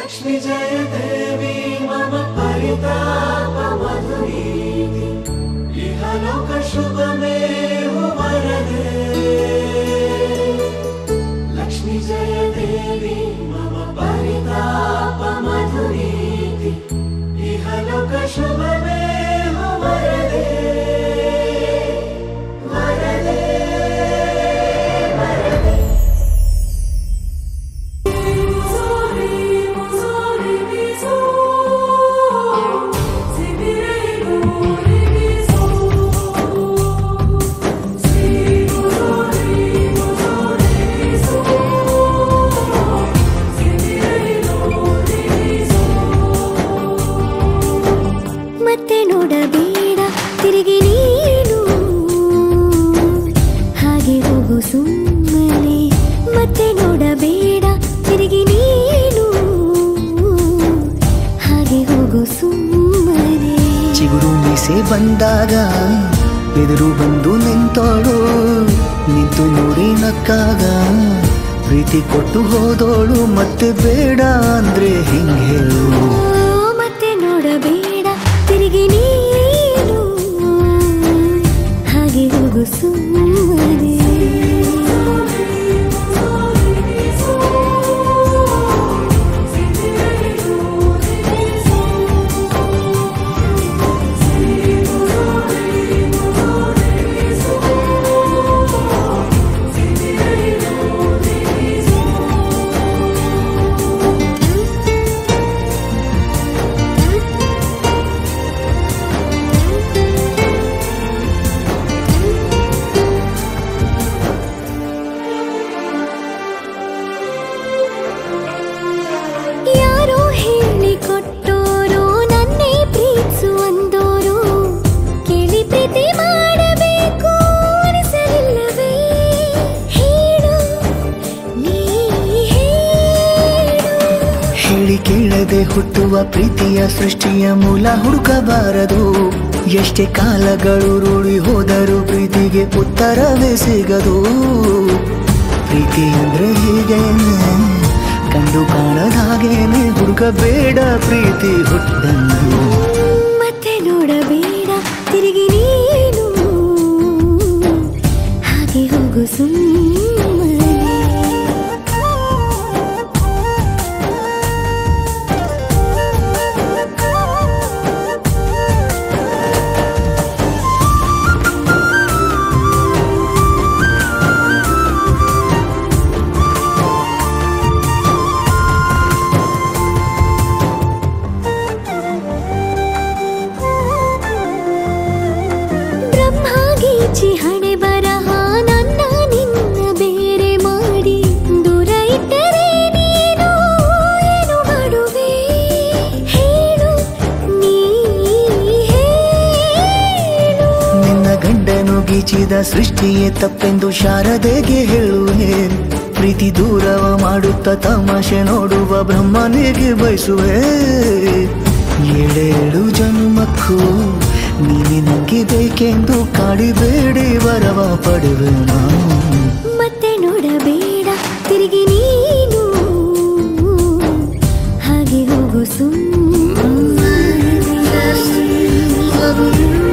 लक्ष्मी जय देवी मम परितापमधुरीति इहलोक शुभमेव वरदे लक्ष्मी जय देवी मम परितापमधुरीति इहलोक शुभमेव वरदे वरदे वरदे ಮತ್ತೆ ನೋಡಬೇಡ ತಿರುಗಿ ನೀನು ಹಾಗೆ ಹೋಗು ಸುಮ್ಮನೆ ಮತ್ತೆ ನೋಡಬೇಡ ತಿರುಗಿ ನೀನು ಹಾಗೆ ಹೋಗು ಸುಮ್ಮನೆ ಚಿಗುರು ಮೀಸೆ ಬಂದಾಗ ಎದುರು ಬಂದು ನಿಂತೋಳು ನಿಂತು ನೋಡಿ ನಕ್ಕಾಗ ಪ್ರೀತಿ ಕೊಟ್ಟು ಹೋದೋಳು ಮತ್ತೆ ಬೇಡ ಅಂದ್ರೆ ಹಿಂಗೆ ಹೇಳು ಓ, ಮತ್ತೆ ನೋಡಬೇಡ ತಿರುಗಿ ನೀನು ಹಾಗೆ ಹೋಗು ಸುಮ್ಮನೆ ಯಾರೋ ಹೇಳಿಕೊಟ್ಟೋರು ನನ್ನೇ ಪ್ರೀತಿಸು ಅಂದೋರು ಕೇಳಿ ಪ್ರೀತಿ ಮಾಡಬೇಕು ಅನಿಸಲಿಲ್ಲವೇ ಹೇಳು ನೀ ಹೇಳು ಹೇಳಿ ಕೇಳದೆ ಹುಟ್ಟುವ ಪ್ರೀತಿಯ ಸೃಷ್ಟಿಯ ಮೂಲ ಹುಡುಕಬಾರದು ಎಷ್ಟೇ ಕಾಲಗಳು ರೂಢಿ ಹೋದರೂ ಪ್ರೀತಿಗೆ ಉತ್ತರವೇ ಸಿಗದು ಪ್ರೀತಿ ಅಂದ್ರೆ ಹೀಗೇನೆ ಕಂಡು ಕಾಣದ ಹಾಗೇನೆ ಹುಡುಕಬೇಡ ಪ್ರೀತಿ ಹುಟ್ಟಂದು ಮತ್ತೆ ನೋಡಬೇಡ ತಿರುಗಿ ನೀನು ಹಾಗೆ ಹೋಗು ಸುಮ್ಮನೆ ಬ್ರಹ್ಮಾಗೀಚಿ ಹಣೆ ಬರಹ ನನ್ನ ನಿನ್ನ ಬೇರೆ ಮಾಡಿ ದೂರ ಇಟ್ಟರೆ ನೀನು ಏನು ಮಾಡುವೆ ಹೇಳು ನೀ ಹೇಳು ನಿನ್ನ ಗಂಡನು ಗೀಚಿದ ಸೃಷ್ಟಿಯೇ ತಪ್ಪೆಂದು ಶಾರದೆಗೆ ಹೇಳುವೆ ಪ್ರೀತಿ ದೂರವ ಮಾಡುತ್ತ ತಮಾಷೆ ನೋಡುವ ಬ್ರಹ್ಮನಿಗೆ ಬಯಸುವೆ ಏಳೇಳು ಜನ್ಮಕ್ಕೂ ನೀನೆ ನಂಗೆ ಬೇಕೆಂದು ಕಾಡಿಬೇಡಿ ವರವ ಪಡುವೆ ನಾನು ಮತ್ತೆ ನೋಡಬೇಡ ತಿರುಗಿ ನೀನು ಹಾಗೆ ಹೋಗು ಸುಮ್ಮನೆ